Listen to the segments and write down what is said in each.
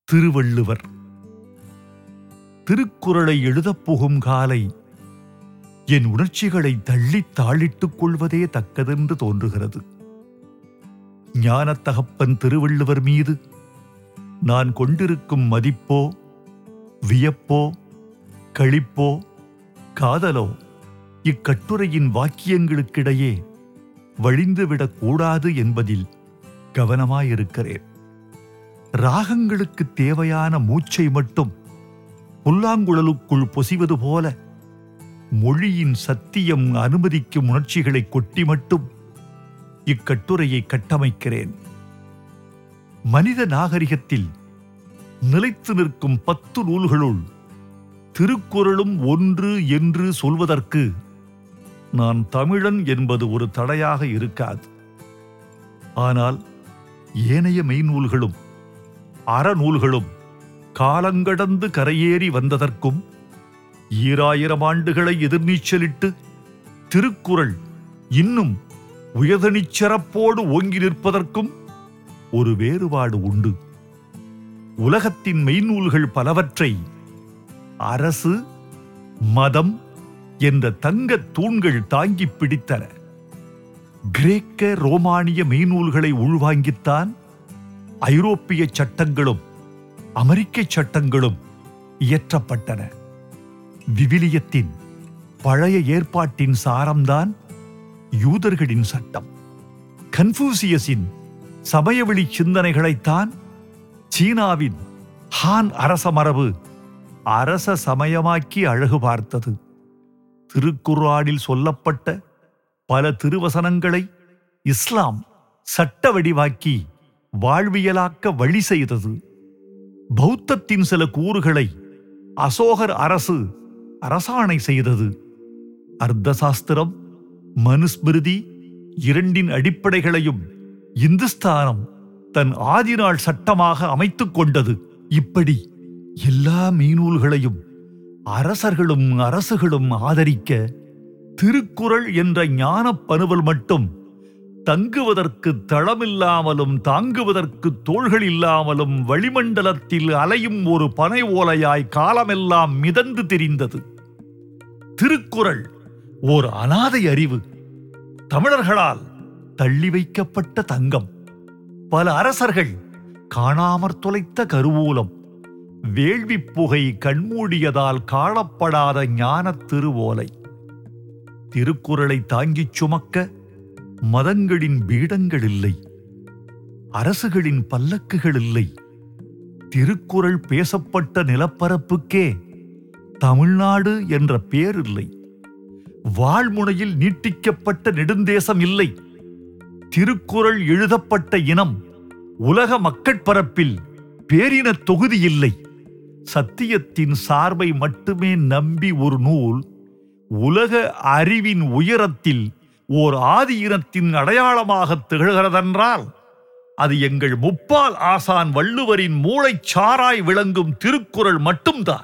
திருவள்ளுவர் திருக்குறளை எழுதப் புகும் காலை என் உணர்ச்சிகளை தள்ளித் தாளிட்டுக் கொள்வதே தக்கதென்று தோன்றுகிறது ஞானத்தகப்பன் திருவள்ளுவர் மீது நான் கொண்டிருக்கும் மதிப்போ வியப்போ களிப்போ காதலோ இக்கட்டுரையின் வாக்கியங்களுக்கிடையே வழிந்துவிடக் கூடாது என்பதில் கவனமாயிருக்கிறேன் ராகங்களுக்கு தேவையான மூச்சை மட்டும் புல்லாங்குழலுக்குள் பொசிவது போல மொழியின் சத்தியம் அனுமதிக்கும் உணர்ச்சிகளை கொட்டி மட்டும் இக்கட்டுரையை கட்டமைக்கிறேன் மனித நாகரிகத்தில் நிலைத்து நிற்கும் பத்து நூல்களுள் திருக்குறளும் ஒன்று என்று சொல்வதற்கு நான் தமிழன் என்பது ஒரு தடையாக இருக்காது ஆனால் ஏனைய மெய்நூல்களும் அறநூல்களும் காலங்கடந்து கரையேறி வந்ததற்கும் ஈராயிரம் ஆண்டுகளை எதிர்நீச்சலிட்டு திருக்குறள் இன்னும் உயர்தனிச் சிறப்போடு ஓங்கி நிற்பதற்கும் ஒரு வேறுபாடு உண்டு உலகத்தின் மெய்நூல்கள் பலவற்றை அரசு மதம் என்ற தங்கத் தூண்கள் தாங்கிப் பிடித்தன கிரேக்க ரோமானிய மெய்நூல்களை உள்வாங்கித்தான் ஐரோப்பிய சட்டங்களும் அமெரிக்க சட்டங்களும் இயற்றப்பட்டன விவிலியத்தின் பழைய ஏற்பாட்டின் சாரம்தான் யூதர்களின் சட்டம் கன்ஃபூசியஸின் சமயவெளி சிந்தனைகளைத்தான் சீனாவின் ஹான் அரச மரபு அரச சமயமாக்கி அழகு பார்த்தது திருக்குர்ஆனில் சொல்லப்பட்ட பல திருவசனங்களை இஸ்லாம் சட்ட வடிவாக்கி வாழ்வியலாக்க வழி செய்தது பௌத்தத்தின் சில கூறுகளை அசோகர் அரசு அரசாணை செய்தது அர்த்தசாஸ்திரம் மனுஸ்மிருதி இரண்டின் அடிப்படைகளையும் இந்துஸ்தானம் தன் ஆதிநாள் சட்டமாக அமைத்துக் கொண்டது இப்படி எல்லா மீனூல்களையும் அரசர்களும் அரசுகளும் ஆதரிக்க திருக்குறள் என்ற ஞானப் பனுவல் மட்டும் தங்குவதற்கு தளமில்லாமலும் தாங்குவதற்கு தோள்கள் இல்லாமலும் வளிமண்டலத்தில் அலையும் ஒரு பனை ஓலையாய் காலமெல்லாம் மிதந்து திரிந்தது திருக்குறள் ஓர் அனாதை அறிவு தமிழர்களால் தள்ளி வைக்கப்பட்ட தங்கம் பல அரசர்கள் காணாமற் தொலைத்த கருவூலம் வேள்விப் புகை கண்மூடியதால் காணப்படாத ஞானத் திருவோலை திருக்குறளை தாங்கிச் சுமக்க மதங்களின் பீடங்கள் இல்லை அரசுகளின் பல்லக்குகள் இல்லை திருக்குறள் பேசப்பட்ட நிலப்பரப்புக்கே தமிழ்நாடு என்ற பேர் இல்லை வாழ்முனையில் நீட்டிக்கப்பட்ட நெடுந்தேசம் இல்லை திருக்குறள் எழுதப்பட்ட இனம் உலக மக்கட்பரப்பில் பேரின தொகுதி இல்லை சத்தியத்தின் சார்பை மட்டுமே நம்பி ஒரு நூல் உலக அறிவின் உயரத்தில் ஓர் ஆதி இனத்தின் அடையாளமாக திகழ்கிறதென்றால் அது எங்கள் முப்பால் ஆசான் வள்ளுவரின் மூளைச் சாராய் விளங்கும் திருக்குறள் மட்டும்தான்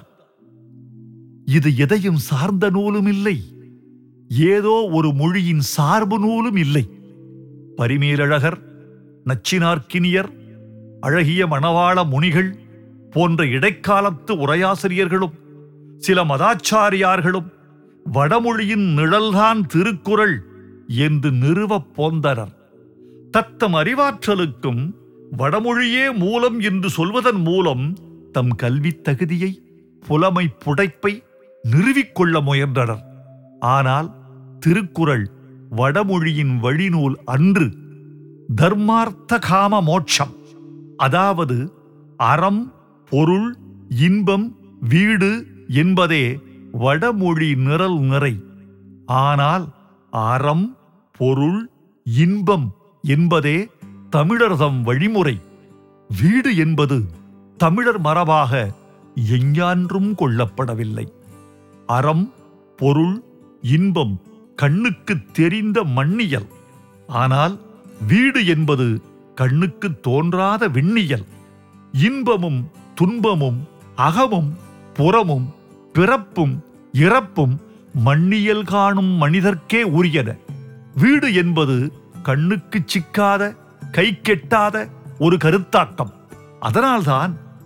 இது எதையும் சார்ந்த நூலும் இல்லை ஏதோ ஒரு மொழியின் சார்பு நூலும் இல்லை பரிமேலழகர் நச்சினார்க்கினியர் அழகிய மணவாள முனிகள் போன்ற இடைக்காலத்து உரையாசிரியர்களும் சில மதாச்சாரியார்களும் வடமொழியின் நிழல்தான் திருக்குறள் என்று நிறுவப் போந்தனர் தத்தம் அறிவாற்றலுக்கும் வடமொழியே மூலம் என்று சொல்வதன் மூலம் தம் கல்வித் தகுதியை புலமை புடைப்பை நிறுவிக்கொள்ள முயன்றனர் ஆனால் திருக்குறள் வடமொழியின் வழிநூல் அன்று தர்மார்த்த காம மோட்சம் அதாவது அறம் பொருள் இன்பம் வீடு என்பதே வடமொழி நிரல் நிறை ஆனால் அறம் பொருள் இன்பம் என்பதே தமிழர்தம் வழிமுறை வீடு என்பது தமிழர் மரபாக எஞ்ஞான்றும் கொள்ளப்படவில்லை அறம் பொருள் இன்பம் கண்ணுக்கு தெரிந்த மண்ணியல் ஆனால் வீடு என்பது கண்ணுக்கு தோன்றாத விண்ணியல் இன்பமும் துன்பமும் அகமும் புறமும் பிறப்பும் இறப்பும் மண்ணியல் காணும் மனிதர்க்கே உரியன வீடு என்பது கண்ணுக்கு சிக்காத கை கெட்டாத ஒரு கருத்தாக்கம் அதனால்தான்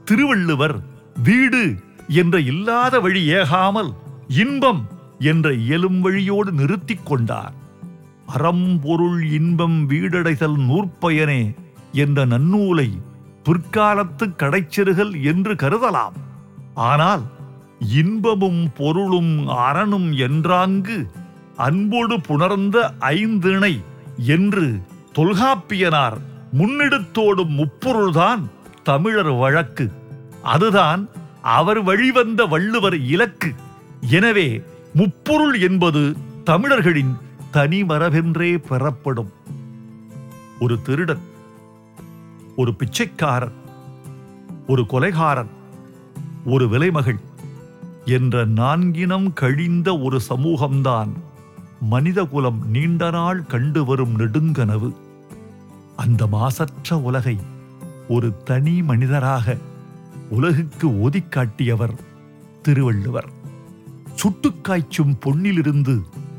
திருவள்ளுவர் வீடு என்ற இல்லாத வழி ஏகாமல் இன்பம் என்ற இயலும் வழியோடு நிறுத்திக் கொண்டார் அறம்பொருள் இன்பம் வீடடைதல் நூற்பயனே என்ற நன்னூலை பிற்காலத்து கடைச்சிறுகள் என்று கருதலாம் ஆனால் இன்பமும் பொருளும் அறனும் என்றாங்கு அன்போடு புணர்ந்த ஐந்திணை என்று தொல்காப்பியனார் முன்னெடுத்தோடும் முப்பொருள்தான் தமிழர் வழக்கு அதுதான் அவர் வழிவந்த வள்ளுவர் இலக்கு எனவே முப்பொருள் என்பது தமிழர்களின் தனி மரபென்றே பெறப்படும் ஒரு திருடன் ஒரு பிச்சைக்காரன் ஒரு கொலைகாரன் ஒரு விலைமகள் என்ற நான்கினம் கழிந்த ஒரு சமூகம்தான் மனிதகுலம் நீண்ட நாள் கண்டு வரும் நெடுங்கனவு அந்த மாசற்ற உலகை ஒரு தனி மனிதராக உலகுக்கு ஓதிக் காட்டியவர் திருவள்ளுவர் சுட்டுக்காய்ச்சும் பொன்னிலிருந்து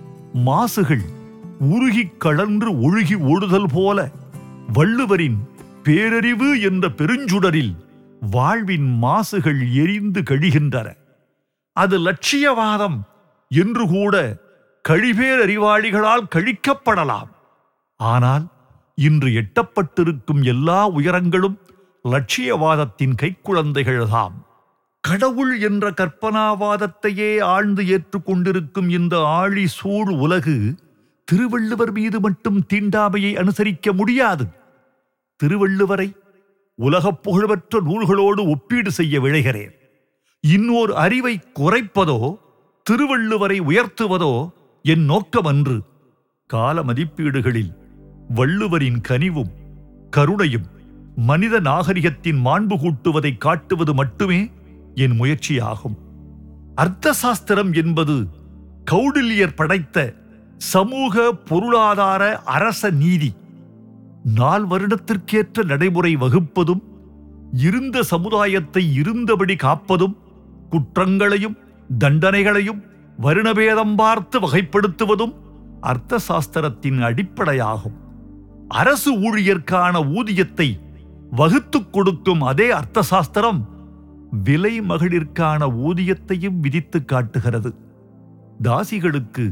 மாசுகள் உருகிக் கலன்று ஒழுகி ஓடுதல் போல வள்ளுவரின் பேரறிவு என்ற பெருஞ்சுடரில் வாழ்வின் மாசுகள் எரிந்து கழிகின்றன அது லட்சியவாதம் என்று கூட கழிபேரறிவாளிகளால் கழிக்கப்படலாம் ஆனால் இன்று எட்டப்பட்டிருக்கும் எல்லா உயரங்களும் லட்சியவாதத்தின் கைக்குழந்தைகள்தாம் கடவுள் என்ற கற்பனாவாதத்தையே ஆழ்ந்து ஏற்றுக்கொண்டிருக்கும் இந்த ஆழி சூழ் உலகு திருவள்ளுவர் மீது மட்டும் தீண்டாமையை அனுசரிக்க முடியாது திருவள்ளுவரை உலகப் புகழ்பெற்ற நூல்களோடு ஒப்பீடு செய்ய விழைகிறேன் இன்னோர் அறிவை குறைப்பதோ திருவள்ளுவரை உயர்த்துவதோ என் நோக்கமன்று கால மதிப்பீடுகளில் வள்ளுவரின் கனிவும் கருணையும் மனித நாகரிகத்தின் மாண்பு கூட்டுவதை காட்டுவது மட்டுமே என் முயற்சியாகும் அர்த்த சாஸ்திரம் என்பது கௌடில்யர் படைத்த சமூக பொருளாதார அரச நீதி நால் வருடத்திற்கேற்ற நடைமுறை வகுப்பதும் இருந்த சமுதாயத்தை இருந்தபடி காப்பதும் குற்றங்களையும் தண்டனைகளையும் வருணபேதம் பார்த்து வகைப்படுத்துவதும் அர்த்த சாஸ்திரத்தின் அடிப்படையாகும் அரசு ஊழியர்க்கான ஊதியத்தை வகுத்துக் கொடுக்கும் அதே அர்த்த சாஸ்திரம் விலை மகளிர்க்கான ஊதியத்தையும் விதித்து காட்டுகிறது தாசிகளுக்கு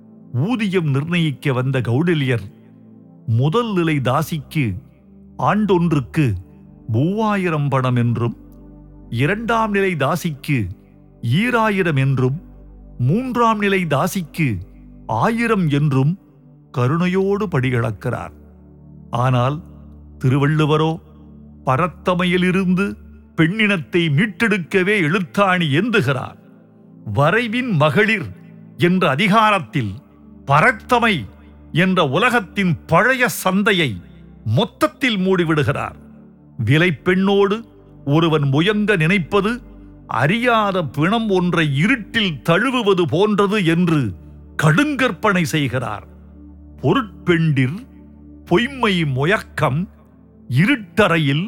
ஊதியம் நிர்ணயிக்க வந்த கௌடில்யர் முதல் நிலை தாசிக்கு ஆண்டொன்றுக்கு மூவாயிரம் பணம் என்றும் இரண்டாம் நிலை தாசிக்கு ஈராயிரம் என்றும் மூன்றாம் நிலை தாசிக்கு ஆயிரம் என்றும் கருணையோடு படிகளக்கிறார் ஆனால் திருவள்ளுவரோ பரத்தமையிலிருந்து பெண்ணினத்தை மீட்டெடுக்கவே எழுத்தாணி ஏந்துகிறார் வரைவின் மகளிர் என்ற அதிகாரத்தில் பரத்தமை என்ற உலகத்தின் பழைய சந்தையை மொத்தத்தில் மூடிவிடுகிறார் விலைப்பெண்ணோடு ஒருவன் முயங்க நினைப்பது அறியாத பிணம் ஒன்றை இருட்டில் தழுவுவது போன்றது என்று கடுங்கற்பனை செய்கிறார் பொருட்பெண்டிர் பொய்மை முயக்கம் இருட்டறையில்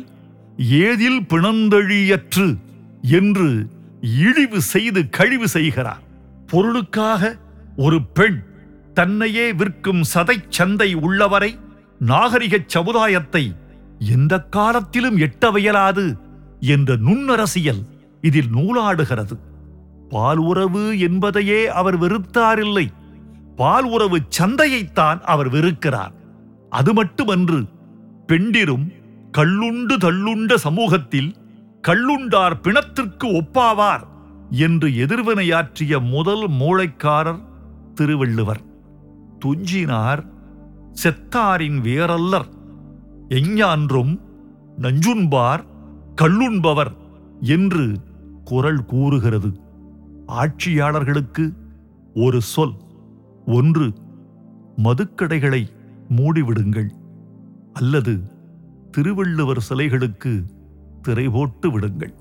ஏதில் பிணந்தழியற்று என்று இழிவு செய்து கழிவு செய்கிறார் பொருளுக்காக ஒரு பெண் தன்னையே விற்கும் சதைச் சந்தை உள்ளவரை நாகரிகச் சமுதாயத்தை எந்த காலத்திலும் எட்டவியலாது என்ற நுண்ணரசியல் இதில் நூலாடுகிறது பால் உறவு என்பதையே அவர் வெறுத்தாரில்லை பால் உறவு சந்தையைத்தான் அவர் வெறுக்கிறார் அது மட்டுமன்று பெண்டிரும் கள்ளுண்டு தள்ளுண்ட சமூகத்தில் கள்ளுண்டார் பிணத்திற்கு ஒப்பாவார் என்று எதிர்வினையாற்றிய முதல் மூளைக்காரர் திருவள்ளுவர் துஞ்சினார் செத்தாரின் வேரல்லர் எஞ்ஞான்றும் நஞ்சுண்பார் கள்ளுண்பவர் என்று குரல் கூறுகிறது ஆட்சியாளர்களுக்கு ஒரு சொல் ஒன்று மதுக்கடைகளை மூடிவிடுங்கள் அல்லது திருவள்ளுவர் சிலைகளுக்கு திரை போட்டு விடுங்கள்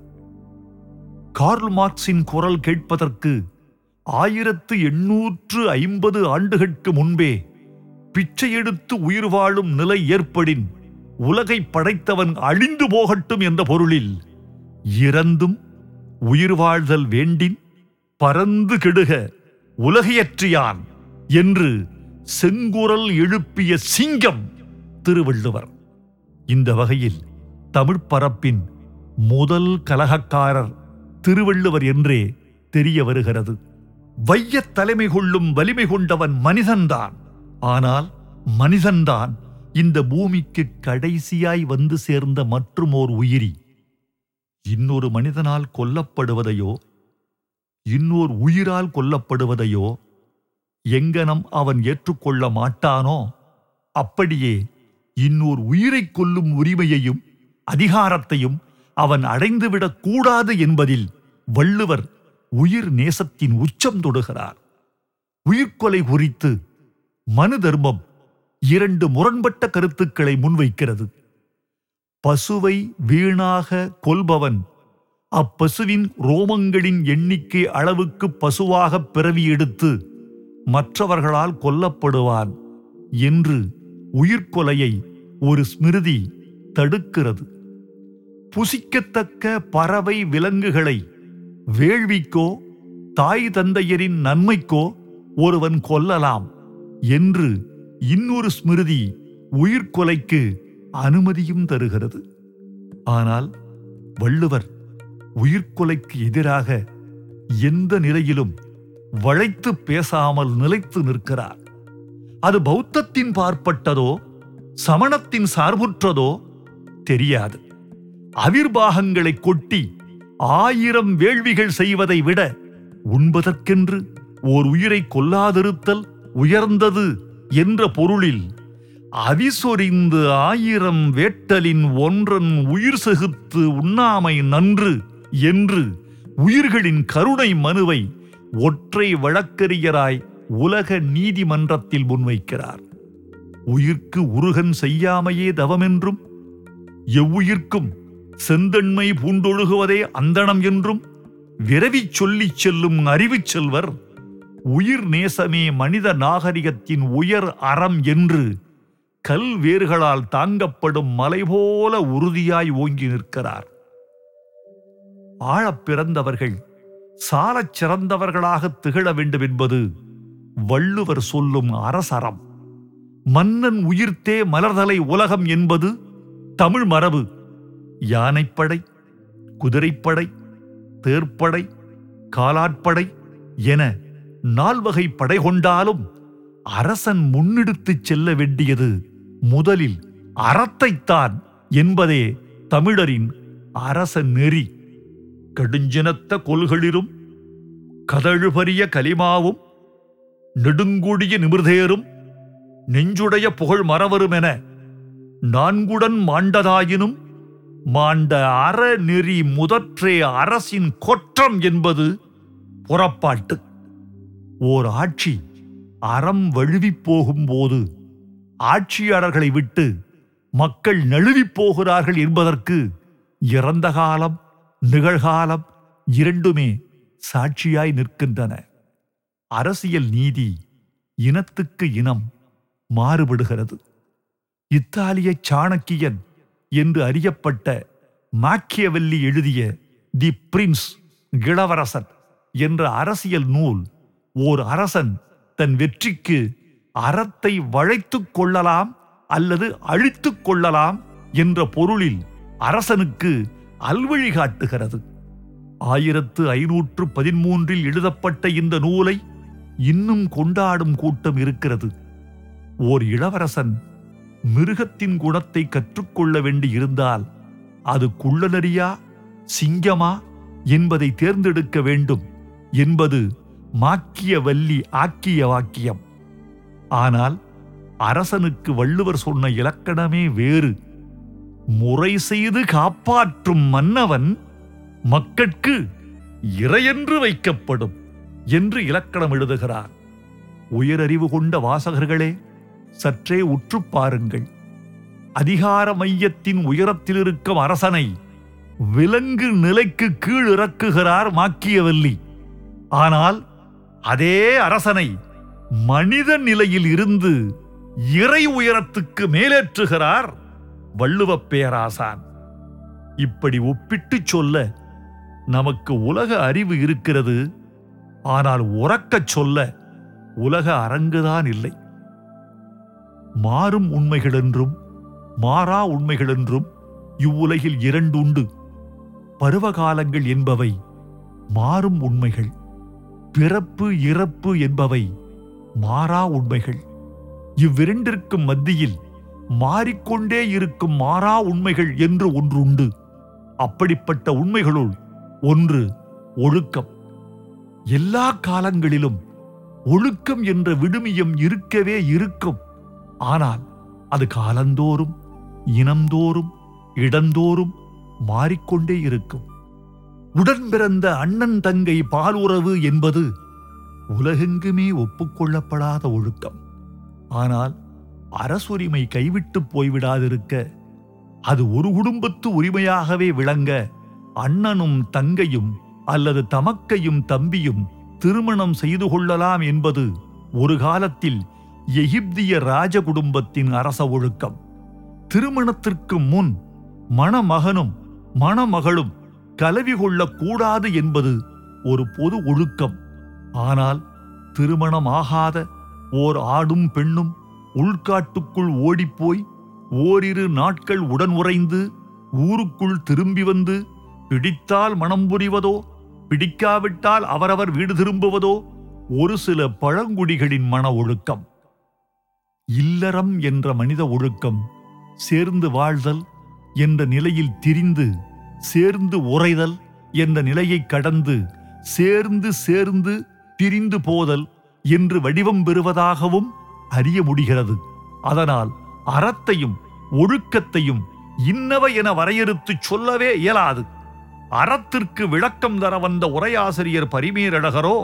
கார்ல் மார்க்சின் குரல் கேட்பதற்கு ஆயிரத்து எண்ணூற்று ஐம்பது ஆண்டுகளுக்கு முன்பே பிச்சை எடுத்து உயிர் வாழும் நிலை ஏற்படின் உலகை படைத்தவன் அழிந்து போகட்டும் என்ற பொருளில் இறந்தும் உயிர் வாழ்தல் வேண்டின் பறந்து கெடுக உலகையற்றியான் என்று செங்குரல் எழுப்பிய சிங்கம் திருவள்ளுவர் இந்த வகையில் தமிழ்ப் பரப்பின் முதல் கலகக்காரர் திருவள்ளுவர் என்றே தெரிய வருகிறது வையத் தலைமை கொள்ளும் வலிமை கொண்டவன் மனிதன்தான் ஆனால் மனிதன்தான் இந்த பூமிக்கு கடைசியாய் வந்து சேர்ந்த மற்றுமோர் உயிரி இன்னொரு மனிதனால் கொல்லப்படுவதையோ இன்னோர் உயிரால் கொல்லப்படுவதையோ எங்கனம் அவன் ஏற்றுக்கொள்ள மாட்டானோ அப்படியே இன்னோர் உயிரைக் கொல்லும் உரிமையையும் அதிகாரத்தையும் அவன் அடைந்துவிடக் கூடாது என்பதில் வள்ளுவர் உயிர் நேசத்தின் உச்சம் தொடுகிறார் உயிர்கொலை குறித்து மனு தர்மம் இரண்டு முரண்பட்ட கருத்துக்களை முன்வைக்கிறது பசுவை வீணாக கொல்பவன் அப்பசுவின் ரோமங்களின் எண்ணிக்கை அளவுக்கு பசுவாக பிறவி எடுத்து மற்றவர்களால் கொல்லப்படுவான் என்று உயிர்கொலையை ஒரு ஸ்மிருதி தடுக்கிறது புசிக்கத்தக்க பறவை விலங்குகளை வேள்விக்கோ தாய் தந்தையரின் நன்மைக்கோ ஒருவன் கொல்லலாம் என்று இன்னொரு ஸ்மிருதி உயிர்கொலைக்கு அனுமதியும் தருகிறது ஆனால் வள்ளுவர் உயிர்கொலைக்கு எதிராக எந்த நிலையிலும் வளைத்து பேசாமல் நிலைத்து நிற்கிறார் அது பௌத்தத்தின் பார்ப்பட்டதோ சமணத்தின் சார்புற்றதோ தெரியாது அவிர்வாகங்களை கொட்டி ஆயிரம் வேள்விகள் செய்வதை விட உண்பதற்கென்று ஓர் உயிரை கொல்லாதிருத்தல் உயர்ந்தது என்ற பொருளில் அவிசொரிந்து ஆயிரம் வேட்டலின் ஒன்றன் உயிர் செகுத்து உண்ணாமை நன்று என்று உயிர்களின் கருணை மனுவை ஒற்றை வழக்கறிஞராய் உலக நீதிமன்றத்தில் முன்வைக்கிறார் உயிர்க்கு உருகன் செய்யாமையே தவமென்றும் எவ்வுயிர்க்கும் செந்தன்மை பூண்டொழுகுவதே அந்தணம் என்றும் விரவிச் சொல்லிச் செல்லும் அறிவுச் செல்வர் உயிர் நேசமே மனித நாகரிகத்தின் உயர் அறம் என்று கல் வேர்களால் தாங்கப்படும் மலை போல உறுதியாய் ஓங்கி நிற்கிறார் ஆழப் பிறந்தவர்கள் சாலச் சிறந்தவர்களாக திகழ வேண்டும் என்பது வள்ளுவர் சொல்லும் அரசறம் மன்னன் உயிர்த்தே மலர்தலை உலகம் என்பது தமிழ் மரபு யானைப்படை குதிரைப்படை தேர்ப்படை காலாட்படை என நால்வகை படை கொண்டாலும் அரசன் முன்னெடுத்துச் செல்ல வேண்டியது முதலில் அறத்தைத்தான் என்பதே தமிழரின் அரச நெறி கடுஞ்சினத்த கொள்களிலும் கதழுபரிய கலிமாவும் நெடுங்குடிய நிமிர்தேரும் நெஞ்சுடைய புகழ் மறவருமென நான்குடன் மாண்டதாயினும் மாண்ட அறநெறி முதற்றே அரசின் கொற்றம் என்பது புறப்பாட்டு ஓர் ஆட்சி அறம் வழுவிப் போகும்போது ஆட்சியாளர்களை விட்டு மக்கள் நழுவிப் போகிறார்கள் என்பதற்கு இறந்த காலம் நிகழ்காலம் இரண்டுமே சாட்சியாய் நிற்கின்றன அரசியல் நீதி இனத்துக்கு இனம் மாறுபடுகிறது இத்தாலிய சாணக்கியன் என்று அறியப்பட்ட மாக்கியவல்லி எழுதிய தி பிரின்ஸ் இளவரசன் என்ற அரசியல் நூல் ஓர் அரசன் தன் வெற்றிக்கு அறத்தை வளைத்துக் கொள்ளலாம் அல்லது அழித்துக் கொள்ளலாம் என்ற பொருளில் அரசனுக்கு அல்வழி காட்டுகிறது ஆயிரத்து ஐநூற்று பதிமூன்றில் எழுதப்பட்ட இந்த நூலை இன்னும் கொண்டாடும் கூட்டம் இருக்கிறது ஓர் இளவரசன் மிருகத்தின் குணத்தை கற்றுக்கொள்ள வேண்டியிருந்தால் அது குள்ளநரியா சிங்கமா என்பதை தேர்ந்தெடுக்க வேண்டும் என்பது மாக்கிய வல்லி ஆக்கிய வாக்கியம் ஆனால் அரசனுக்கு வள்ளுவர் சொன்ன இலக்கணமே வேறு முறை செய்து காப்பாற்றும் மன்னவன் மக்கட்கு இறையென்று வைக்கப்படும் என்று இலக்கணம் எழுதுகிறார் உயரறிவு கொண்ட வாசகர்களே சற்றே உற்றுப் பாருங்கள் அதிகார மையத்தின் உயரத்தில் இருக்கும் அரசனை விலங்கு நிலைக்கு கீழ் இறக்குகிறார் மாக்கியவல்லி ஆனால் அதே அரசனை மனித நிலையில் இருந்து இறை உயரத்துக்கு மேலேற்றுகிறார் வள்ளுவப் பேராசான் இப்படி ஒப்பிட்டுச் சொல்ல நமக்கு உலக அறிவு இருக்கிறது ஆனால் உறக்கச் சொல்ல உலக அரங்குதான் இல்லை மாறும் உண்மைகளென்றும் மாறா உண்மைகளென்றும் இவ்வுலகில் இரண்டு உண்டு பருவகாலங்கள் என்பவை மாறும் உண்மைகள் பிறப்பு இறப்பு என்பவை மாறா உண்மைகள் இவ்விரண்டிற்கும் மத்தியில் மாறிக்கொண்டே இருக்கும் மாறா உண்மைகள் என்று ஒன்றுண்டு அப்படிப்பட்ட உண்மைகளுள் ஒன்று ஒழுக்கம் எல்லா காலங்களிலும் ஒழுக்கம் என்ற விடுமியம் இருக்கவே இருக்கும் ஆனால் அது காலந்தோறும் இனந்தோறும் இடந்தோறும் மாறிக்கொண்டே இருக்கும் உடன் பிறந்த அண்ணன் தங்கை பாலுறவு என்பது உலகெங்குமே ஒப்புக்கொள்ளப்படாத ஒழுக்கம் ஆனால் அரசுரிமை கைவிட்டு போய்விடாதிருக்க அது ஒரு குடும்பத்து உரிமையாகவே விளங்க அண்ணனும் தங்கையும் அல்லது தமக்கையும் தம்பியும் திருமணம் செய்து கொள்ளலாம் என்பது ஒரு காலத்தில் எகிப்திய ராஜ குடும்பத்தின் அரச ஒழுக்கம் திருமணத்திற்கு முன் மணமகனும் மணமகளும் கலவி கொள்ளக்கூடாது என்பது ஒரு பொது ஒழுக்கம் ஆனால் திருமணமாகாத ஓர் ஆடும் பெண்ணும் உள்காட்டுக்குள் ஓடிப்போய் ஓரிரு நாட்கள் உடன் உறைந்து ஊருக்குள் திரும்பி வந்து பிடித்தால் மனம் புரிவதோ பிடிக்காவிட்டால் அவரவர் வீடு திரும்புவதோ ஒரு சில பழங்குடிகளின் மன ஒழுக்கம் இல்லறம் என்ற மனித ஒழுக்கம் சேர்ந்து வாழ்தல் என்ற நிலையில் திரிந்து சேர்ந்து உறைதல் என்ற நிலையை கடந்து சேர்ந்து சேர்ந்து பிரிந்து போதல் என்று வடிவம் பெறுவதாகவும் அறிய முடிகிறது அதனால் அறத்தையும் ஒழுக்கத்தையும் இன்னவ என வரையறுத்துச் சொல்லவே இயலாது அறத்திற்கு விளக்கம் தர வந்த உரையாசிரியர் பரிமேரழகரோ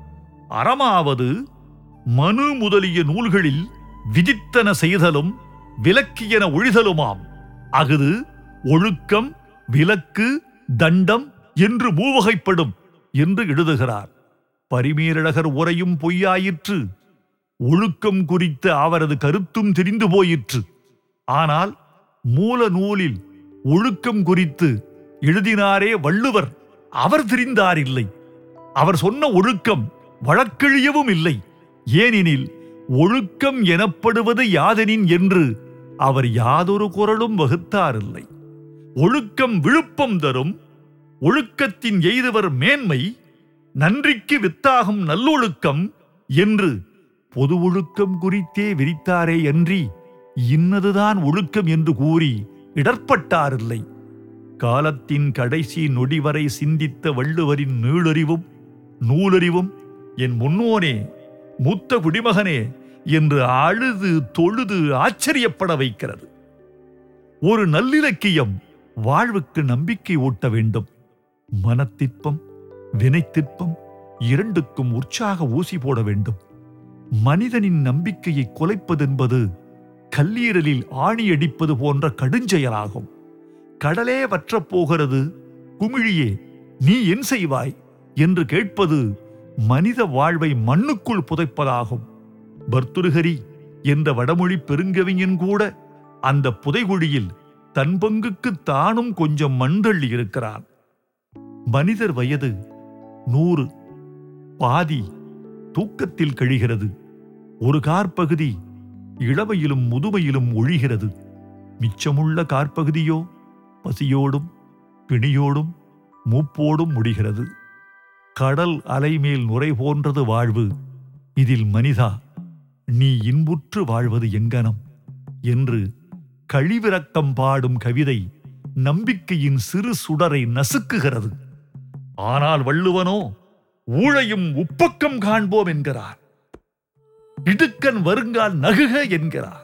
அறமாவது மனு முதலிய நூல்களில் விதித்தன செய்தலும் விலக்கியன ஒழிதலுமாம் அஃது ஒழுக்கம் விலக்கு தண்டம் என்று மூவகைப்படும் என்று எழுதுகிறார் பரிமேரழகர் உரையும் பொய்யாயிற்று ஒழுக்கம் குறித்த அவரது கருத்தும் தெரிந்து போயிற்று ஆனால் மூல நூலில் ஒழுக்கம் குறித்து எழுதினாரே வள்ளுவர் அவர் தெரிந்தாரில்லை அவர் சொன்ன ஒழுக்கம் வழக்கெழியவும் இல்லை ஏனெனில் ஒழுக்கம் எனப்படுவது யாதெனின் என்று அவர் யாதொரு குரலும் வகுத்தாரில்லை ஒழுக்கம் விழுப்பம் தரும் ஒழுக்கத்தின் எய்துவர் மேன்மை நன்றிக்கு வித்தாகும் நல்லொழுக்கம் என்று பொது ஒழுக்கம் குறித்தே விரித்தாரே அன்றி இன்னதுதான் ஒழுக்கம் என்று கூறி இடர்பட்டாரில்லை காலத்தின் கடைசி நொடி வரை சிந்தித்த வள்ளுவரின் நீளறிவும் நூலறிவும் என் முன்னோனே மூத்த குடிமகனே என்று அழுது தொழுது ஆச்சரியப்பட வைக்கிறது ஒரு நல்லிலக்கியம் வாழ்வுக்கு நம்பிக்கை ஊட்ட வேண்டும் மனத்திற்பம் வினைத்திற்பம் இரண்டுக்கும் உற்சாக ஊசி போட வேண்டும் மனிதனின் நம்பிக்கையை குலைப்பதென்பது கல்லீரலில் ஆணி அடிப்பது போன்ற கடுஞ்செயலாகும் கடலே வற்றப் போகிறது குமிழியே நீ என் செய்வாய் என்று கேட்பது மனித வாழ்வை மண்ணுக்குள் புதைப்பதாகும் பர்துருகரி என்ற வடமொழி பெருங்கவிஞன் கூட அந்த புதைகுழியில் தன் பங்குக்கு தானும் கொஞ்சம் மண்தள்ளி இருக்கிறான் மனிதர் வயது நூறு பாதி தூக்கத்தில் கழிகிறது ஒரு கார்பகுதி இளமையிலும் முதுமையிலும் ஒழிகிறது மிச்சமுள்ள கார்பகுதியோ பசியோடும் பிணியோடும் மூப்போடும் முடிகிறது கடல் அலைமேல் நுரை போன்றது வாழ்வு இதில் மனிதா நீ இன்புற்று வாழ்வது எங்கனம் என்று கழிவிறக்கம் பாடும் கவிதை நம்பிக்கையின் சிறு சுடரை நசுக்குகிறது ஆனால் வள்ளுவனோ ஊழையும் உப்பக்கம் காண்போம் என்கிறார் இடுக்கன் வருங்கால் நகுக என்கிறார்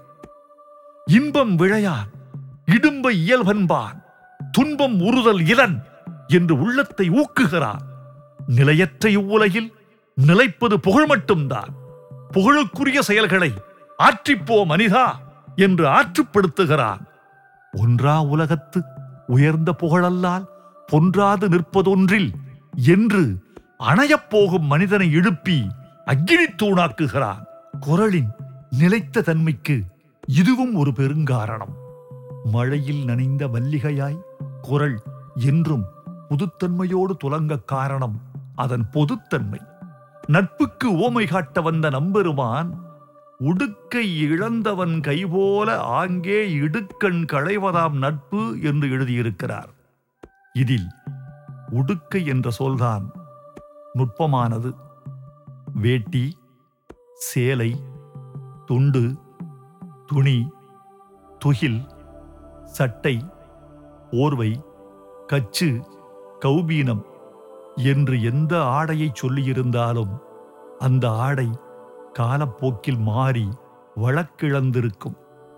இன்பம் விழையான் இடும்ப இயல்பன்பான் துன்பம் உறுதல் இளன் என்று உள்ளத்தை ஊக்குகிறார் நிலையற்ற இவ்வுலகில் நிலைப்பது புகழ் மட்டும்தான் புகழுக்குரிய செயல்களை ஆற்றிப்போ மனிதா என்று ஆற்றுப்படுத்துகிறான் ஒன்றா உலகத்து உயர்ந்த புகழல்லால் பொன்றாது நிற்பதொன்றில் என்று அணையப் போகும் மனிதனை எழுப்பி அக்கினி தூணாக்குகிறான் குரலின் நிலைத்த தன்மைக்கு இதுவும் ஒரு பெருங்காரணம் மழையில் நனைந்த மல்லிகையாய் குரல் என்றும் புதுத்தன்மையோடு துலங்க காரணம் அதன் பொதுத்தன்மை நட்புக்கு ஓமை காட்ட வந்த நம்பெருமான் உடுக்கை இழந்தவன் கைபோல ஆங்கே இடுக்கண் களைவதாம் நட்பு என்று எழுதியிருக்கிறார் இதில் உடுக்கை என்ற சொல்தான் நுட்பமானது வேட்டி சேலை துண்டு துணி துகில் சட்டை போர்வை கச்சு கௌபீனம் என்று எந்த ஆடையை சொல்லியிருந்தாலும் அந்த ஆடை காலப்போக்கில் மாறி வழக்கிழந்திருக்கும்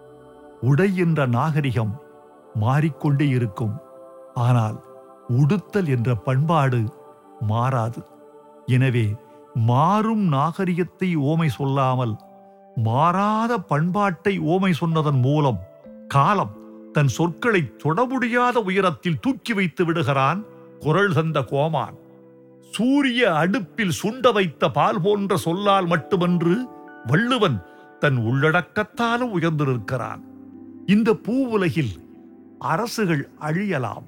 உடை என்ற நாகரிகம் மாறிக்கொண்டே இருக்கும் ஆனால் உடுத்தல் என்ற பண்பாடு மாறாது எனவே மாறும் நாகரிகத்தை ஓமை சொல்லாமல் மாறாத பண்பாட்டை ஓமை சொன்னதன் மூலம் காலம் தன் சொற்களை தொட முடியாத உயரத்தில் தூக்கி வைத்து விடுகிறான் குரல் தந்த கோமான் சூரிய அடுப்பில் சுண்ட வைத்த பால் போன்ற சொல்லால் மட்டுமன்று வள்ளுவன் தன் உள்ளடக்கத்தாலும் உயர்ந்து நிற்கிறான் இந்த பூவுலகில் அரசுகள் அழியலாம்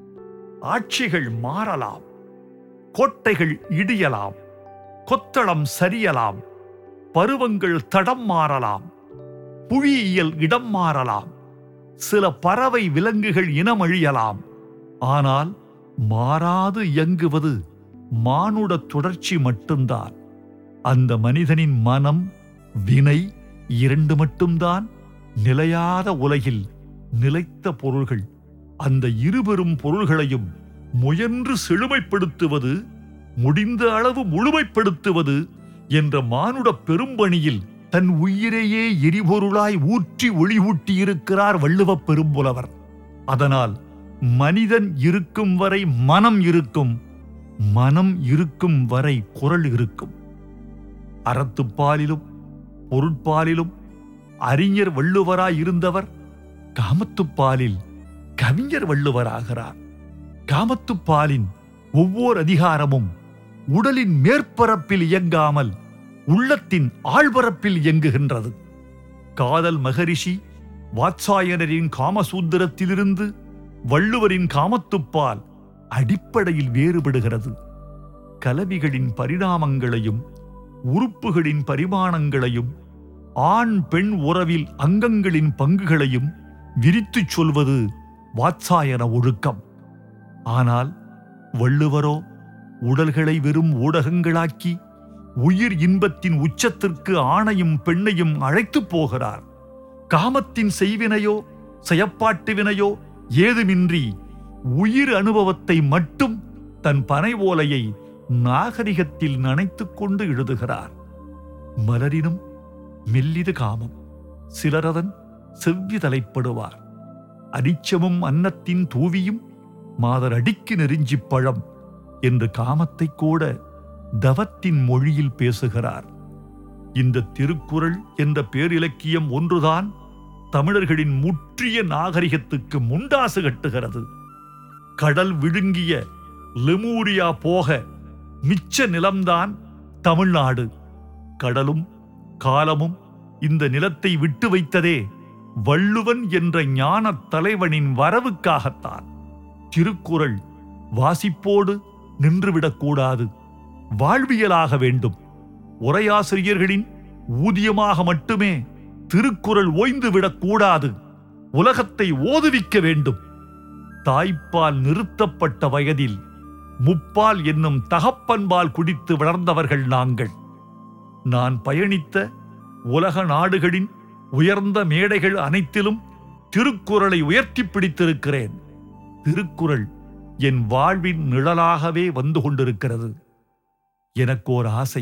ஆட்சிகள் மாறலாம் கோட்டைகள் இடியலாம் கொத்தளம் சரியலாம் பருவங்கள் தடம் மாறலாம் புவியியல் இடம் மாறலாம் சில பறவை விலங்குகள் இனம் அழியலாம் ஆனால் மாறாது இயங்குவது மானுட தொடர்ச்சி மட்டும்தான் அந்த மனிதனின் மனம் வினை இரண்டு மட்டும்தான் நிலையாத உலகில் நிலைத்த பொருள்கள் அந்த இருபெரும் பொருள்களையும் முயன்று செழுமைப்படுத்துவது முடிந்த அளவு முழுமைப்படுத்துவது என்ற மானுட பெரும்பணியில் தன் உயிரையே எரிபொருளாய் ஊற்றி ஒளி ஊட்டியிருக்கிறார் வள்ளுவப் பெரும்புலவர் அதனால் மனிதன் இருக்கும் வரை மனம் இருக்கும் மனம் இருக்கும் வரை குரல் இருக்கும் அறத்துப்பாலிலும் பொருட்பாலிலும் அறிஞர் வள்ளுவராய் இருந்தவர் காமத்துப்பாலில் கவிஞர் வள்ளுவராகிறார் காமத்துப்பாலின் ஒவ்வொரு அதிகாரமும் உடலின் மேற்பரப்பில் இயங்காமல் உள்ளத்தின் ஆழ்பரப்பில் இயங்குகின்றது காதல் மகரிஷி வாத்சாயனரின் காமசூத்திரத்திலிருந்து வள்ளுவரின் காமத்துப்பால் அடிப்படையில் வேறுபடுகிறது கலவிகளின் பரிணாமங்களையும் உறுப்புகளின் பரிமாணங்களையும் ஆண் பெண் உறவில் அங்கங்களின் பங்குகளையும் விரித்துச் சொல்வது வாத்சாயன ஒழுக்கம் ஆனால் வள்ளுவரோ உடல்களை வெறும் ஊடகங்களாக்கி உயிர் இன்பத்தின் உச்சத்திற்கு ஆணையும் பெண்ணையும் அழைத்துப் போகிறார் காமத்தின் செய்வினையோ செயப்பாட்டு வினையோ ஏதுமின்றி உயிர் அனுபவத்தை மட்டும் தன் பனை ஓலையை நாகரிகத்தில் நனைத்துக் கொண்டு எழுதுகிறார் மலரினும் மெல்லிது காமம் சிலரதன் செவ்வி தலைப்படுவார் அரிச்சமும் அன்னத்தின் தூவியும் மாதர் அடிக்கு நெருஞ்சிப் பழம் என்று காமத்தைக் கூட தவத்தின் மொழியில் பேசுகிறார் இந்த திருக்குறள் என்ற பேரிலக்கியம் ஒன்றுதான் தமிழர்களின் முற்றிய நாகரிகத்துக்கு முண்டாசு கட்டுகிறது கடல் விழுங்கிய லெமூரியா போக மிச்ச நிலம்தான் தமிழ்நாடு கடலும் காலமும் இந்த நிலத்தை விட்டு வைத்ததே வள்ளுவன் என்ற ஞானத் தலைவனின் வரவுக்காகத்தான் திருக்குறள் வாசிப்போடு நின்றுவிடக்கூடாது வாழ்வியலாக வேண்டும் உரையாசிரியர்களின் ஊதியமாக மட்டுமே திருக்குறள் ஓய்ந்து விடக்கூடாது உலகத்தை ஓதுவிக்க வேண்டும் தாய்ப்பால் நிறுத்தப்பட்ட வயதில் முப்பால் என்னும் தகப்பன்பால் குடித்து வளர்ந்தவர்கள் நாங்கள் நான் பயணித்த உலக நாடுகளின் உயர்ந்த மேடைகள் அனைத்திலும் திருக்குறளை உயர்த்தி பிடித்திருக்கிறேன் திருக்குறள் என் வாழ்வின் நிழலாகவே வந்து கொண்டிருக்கிறது எனக்கு ஓர் ஆசை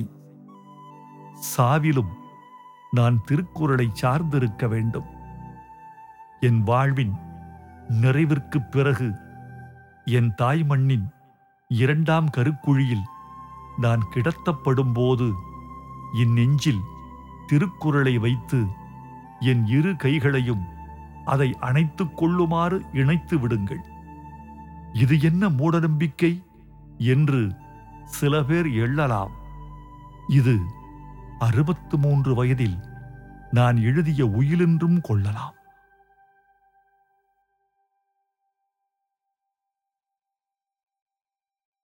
சாவிலும் நான் திருக்குறளை சார்ந்திருக்க வேண்டும் என் வாழ்வின் நிறைவிற்குப் பிறகு என் தாய் மண்ணின் இரண்டாம் கருக்குழியில் நான் கிடத்தப்படும் போது என் நெஞ்சில் திருக்குறளை வைத்து என் இரு கைகளையும் அதை அணைத்துக் கொள்ளுமாறு இணைத்து விடுங்கள் இது என்ன மூடநம்பிக்கை என்று சில பேர் எண்ணலாம் இது அறுபத்து மூன்று வயதில் நான் எழுதிய உயிலென்றும் கொள்ளலாம்